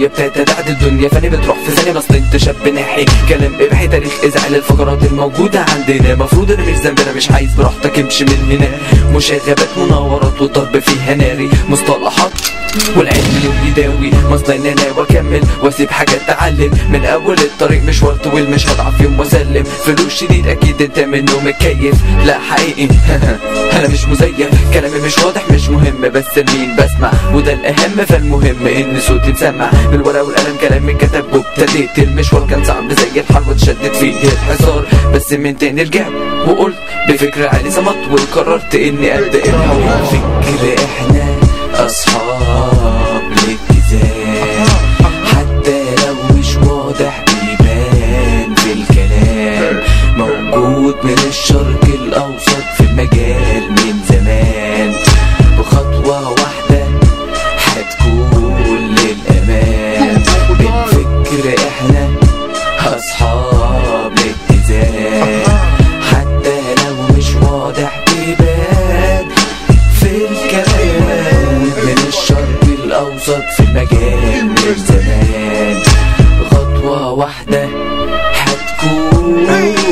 ابتدى تعد الدنيا فاني بتروح في ثانية بس انت شاب ناحي كلام ابحي تاريخ ازعل الفقرات الموجودة عندنا مفروض انا مش ذنبي انا مش عايز براحتك امشي من هنا مشاغبات مناورات والضرب فيها ناري مصطلحات والعلم يداوي مصدرني انا واكمل واسيب حاجات اتعلم من اول الطريق مشوار طويل مش هضعف يوم واسلم فلوس شديد اكيد انت منه متكيف لا حقيقي انا مش مزيف كلامي مش واضح مش مهم بس لمين بسمع وده الاهم فالمهم ان صوتي مسمع بالورقه والقلم كلامي كتب وابتديت المشوار كان صعب زي الحرب واتشدت فيه الحصار بس من تاني رجعت وقلت بفكرة عالي صمت وقررت اني ابدا الحوار فكر احنا اصحاب الاتزان حتى لو مش واضح بيبان في الكلام موجود من الشرق الاوسط في المجال من زمان بخطوة واحدة هتكون للأمان بالفكر احنا أصحاب الاتزان حتى لو مش واضح بيبان في الكلام من الشرق الأوسط في المجال من زمان خطوة واحدة هتكون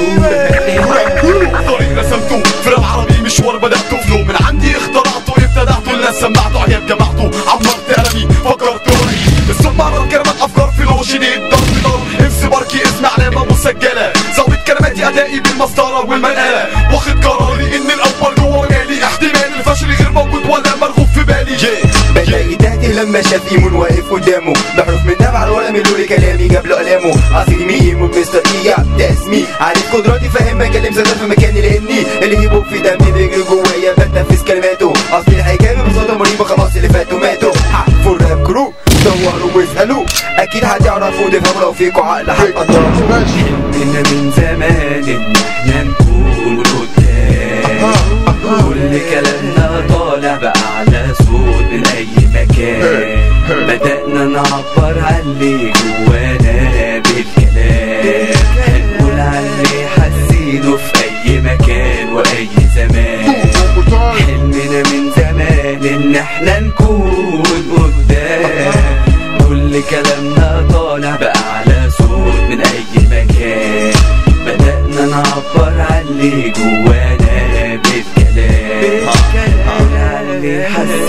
طريق رسمته في راب عربي مشوار بدأته فلو من عندي اخترعته ابتدعته الناس سمعته عيب جمعته عمرت قلمي فكرت وري السمارة كلمات افكار في لو شديد ضرب نار نفسي باركي اسم علامة مسجلة زود كلماتي ادائي بالمسطرة والمنقلة واخد قراري ان الاول جوه مجالي احتمال الفشل غير موجود ولا مرغوب في بالي بدأ يتهته لما شاف ايمون واقف قدامه بحروف من نبع الورق من لوري كلامي جاب له قلامه اصلي ميم ومستر ايجا ده اسمي عارف قدراتي فاهم بكلم زادة في مكاني لاني اللي يبوك في دمي بيجري جوايا بتنفذ كلماته اصلي الحكايه ببساطه مريبه خلاص اللي فاتوا ماتوا حقفوا الراب كرو دوروا واسالوا اكيد هتعرفوا تفهموا لو فيكوا عقل هتقدروا حلمنا من زمان ان احنا نكون قدام كل كلامنا طالع بأعلى صوت من أي مكان بدأنا نعبر عن اللي جوانا بالكلام هنقول عن اللي حاسينه في أي مكان وأي زمان حلمنا من زمان إن احنا نكون قدام كل كلامنا طالع بأعلى صوت من أي مكان بدأنا نعبر عن اللي جوانا بالكلام عن اللي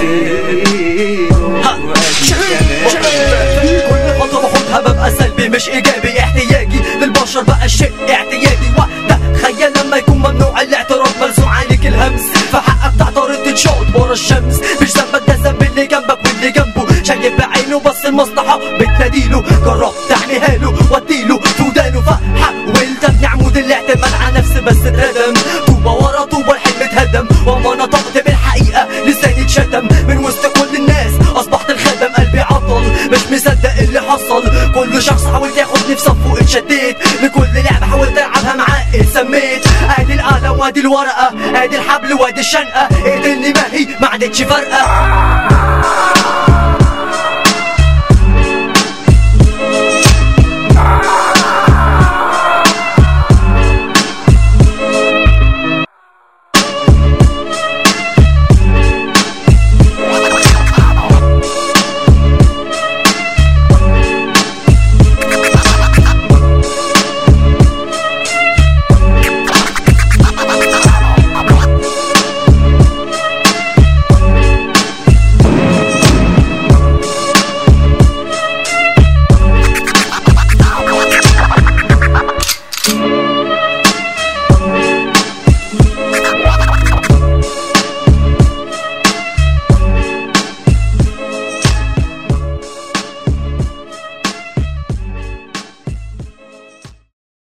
حسينه كل خطوة باخدها ببقى سلبي مش ايجابي احتياجي للبشر بقى شيء اعتيادي وتخيل لما يكون ممنوع الاعتراض ملزوم عليك الهمس فحقك تعترض تتشوط ورا الشمس مش ذنبك ده ذنب اللي جنبك واللي جنبه شايف بعينه بس المصلحة بتناديله جربت تحميها له واديله في ودانه فحاولت ابني عمود الاعتماد على نفسي بس اتردم طوبة ورا طوبة الحلم اتهدم وما نطقت بالحقيقة لساني اتشتم من وسط كل الناس اصبحت الخدم قلبي عطل مش مصدق اللي حصل كل شخص حاولت ياخدني في صفه اتشديت لكل لعبة حاولت العبها معاه اتسميت ادي القلم وادي الورقة ادي الحبل وادي الشنقة اقتلني ما هي ما عادتش فارقة